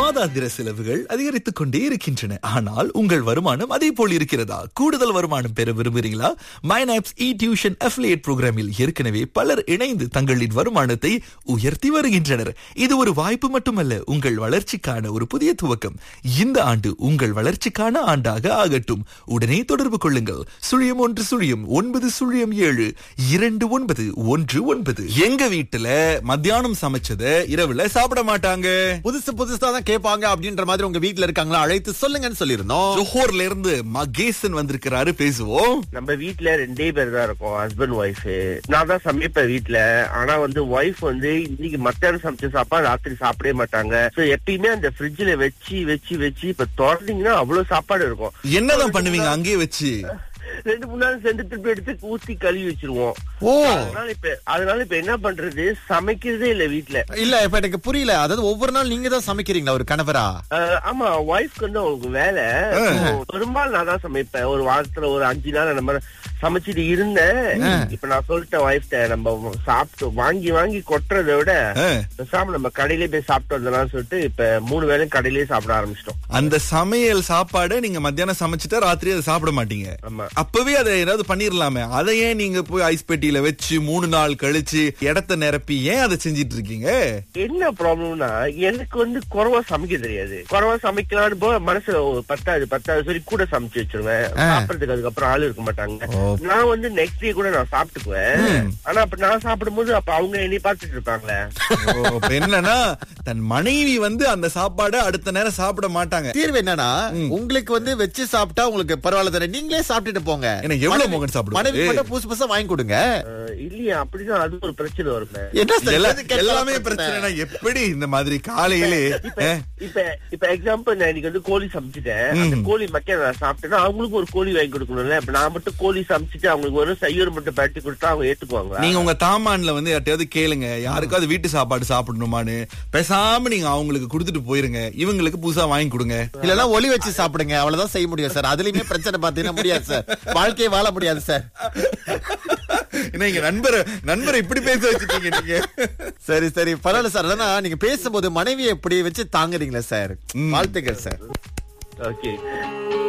மாதாந்திர செலவுகள் அதிகரித்துக் கொண்டே இருக்கின்றன ஆனால் உங்கள் வருமானம் அதே போல் இருக்கிறதா கூடுதல் வருமானம் பெற விரும்புகிறீங்களா மைனாப்ஸ் இ டியூஷன் அஃபிலியேட் புரோகிராமில் ஏற்கனவே பலர் இணைந்து தங்களின் வருமானத்தை உயர்த்தி வருகின்றனர் இது ஒரு வாய்ப்பு மட்டுமல்ல உங்கள் வளர்ச்சிக்கான ஒரு புதிய துவக்கம் இந்த ஆண்டு உங்கள் வளர்ச்சிக்கான ஆண்டாக ஆகட்டும் உடனே தொடர்பு கொள்ளுங்கள் சுழியம் ஒன்று சுழியம் ஒன்பது சுழியம் ஏழு இரண்டு ஒன்பது ஒன்று ஒன்பது எங்க வீட்டுல மத்தியானம் சமைச்சத இரவுல சாப்பிட மாட்டாங்க புதுசு புதுசா தான் கேட்பாங்க அப்படின்ற மாதிரி உங்க வீட்ல இருக்காங்களா அழைத்து சொல்லுங்கன்னு சொல்லியிருந்தோம் ஜோஹோர்ல இருந்து மகேசன் வந்திருக்கிறாரு பேசுவோம் நம்ம வீட்ல ரெண்டே பேர் தான் இருக்கோம் ஹஸ்பண்ட் ஒய்ஃப் நான் தான் சமைப்பேன் வீட்ல ஆனா வந்து ஒய்ஃப் வந்து இன்னைக்கு மத்தியானம் சமைச்ச சாப்பாடு ராத்திரி சாப்பிடவே மாட்டாங்க சோ எப்பயுமே அந்த ஃப்ரிட்ஜ்ல வச்சு வச்சு வச்சு இப்ப திறந்தீங்கன்னா அவ்வளவு சாப்பாடு இருக்கும் என்னதான் பண்ணுவீங்க அங்கேயே வச்சு ரெண்டு மூணு நாள் சென்று திருப்பி எடுத்து ஊத்தி கழுவி வச்சிருவோம் ஓ அதனால இப்ப அதனால இப்ப என்ன பண்றது சமைக்கிறதே இல்ல வீட்ல இல்ல இப்ப எனக்கு புரியல அதாவது ஒவ்வொரு நாள் நீங்க தான் சமைக்கிறீங்களா ஒரு கணவரா அஹ் ஆமா ஒய்ஃப்க்கு வந்து அவங்களுக்கு வேலை So, பெரும்பாலும் நான் தான் சமைப்பேன் ஒரு வாரத்துல ஒரு அஞ்சு நாள் அந்த மாதிரி சமைச்சிட்டு இருந்தேன் இப்ப நான் சொல்லிட்டேன் ஒய்ஃப்ட நம்ம சாப்பிட்டு வாங்கி வாங்கி கொட்டுறதை விட ஆ. பேசாம நம்ம கடையிலே போய் சாப்பிட்டு வந்தலாம்னு சொல்லிட்டு இப்ப மூணு வேளையும் கடையிலேயே சாப்பிட ஆரம்பிச்சிட்டோம் அந்த சமையல் சாப்பாடை நீங்க மத்தியானம் சமைச்சிட்டா ராத்திரி அதை சாப்பிட மாட்டீங்க ஆமா அப்பவே அதை ஏதாவது பண்ணிரலாமே அதை ஏன் நீங்க போய் ஐஸ் பெட்டியில வச்சு மூணு நாள் கழிச்சு இடத்த நிரப்பி ஏன் அதை செஞ்சிட்டு இருக்கீங்க என்ன ப்ராப்ளம்னா எனக்கு வந்து குறவா சமைக்க தெரியாது குறவா சமைக்கலாம்னு போ மனசுல ஓ, பத்தாது பத்தாது சொல்லி கூட சமைச்சு வச்சிருவேன் சாப்பிடறதுக்கு அதுக்கப்புறம் ஆள் இருக்க மாட்டாங்க நான் வந்து நெக்ஸ்ட் டே கூட நான் சாப்பிட்டுக்குவேன் ஆனா அப்ப நான் சாப்பிடும்போது அப்ப அவங்க என்னை பார்த்துட்டு இருப்பாங்களே ஓ, இப்ப என்னன்னா தன் மனைவி வந்து அந்த சாப்பாடை அடுத்த நேரம் சாப்பிட மாட்டாங்க தீர்வு என்னன்னா உங்களுக்கு வந்து வச்சு சாப்பிட்டா உங்களுக்கு பரவாயில்ல தானே நீங்களே சாப்பிட்டுட்டு போங்க எனக்கு எவ்வளவு மனைவி- மகன் சாப்பிடுவாரு? மனைவி மட்டும் புதுசு புதுசா வாங்கி கொடுங்க அஹ் இல்லையா அப்படிதான் அது ஒரு பிரச்சனை வருமே என்ன சார் எல்லா- எது கேட்டாலும் எல்லாமே பிரச்சனைனா எப்படி இந்த மாதிரி காலையிலே இப்ப அஹ், இப்ப இப்ப எக்ஸாம்பிள் நான் இன்னைக்கு வந்து கோழி சமைச்சிட்டேன் அந்த கோழி மக்கள் நான் சாப்பிட்டேன்னா அவங்களுக்கு ஒரு கோழி வாங்கி கொடுக்கணும்ல இப்ப நான் மட்டும் கோழி சமைச்சிட்டு அவங்களுக்கு ஒரு சையூர் மட்டும் பரட்டி கொடுத்தா அவங்க ஏத்துக்குவாங்க நீங்க உங்க தாமான்ல வந்து யார்ட்டையாவது கேளுங்க யாருக்காவது வீட்டு சாப்பாடு சாப்பிடணுமான்னு பேசாம நீங்க அவங்களுக்கு கொடுத்துட்டு போயிருங்க இவங்களுக்கு புதுசா வாங்கி கொடுங்க இல்லன்னா ஒலி வச்சு சாப்பிடுங்க அவ்வளவுதான் செய்ய முடியும் சார் அதுலயுமே பிரச்சனை பாத்தீங்கன்னா முடியாது சார் வாழ்க்கையை வாழ முடியாது சார் என்ன இங்க நண்பரை நண்பரை இப்படி பேச வச்சுட்டீங்க நீங்க சரி சரி பரவாயில்ல சார் அதான் நீங்க பேசும்போது மனைவியை எப்படி வச்சு தாங்குறீங்களா சார் வாழ்த்துக்கள் சார் ஓகே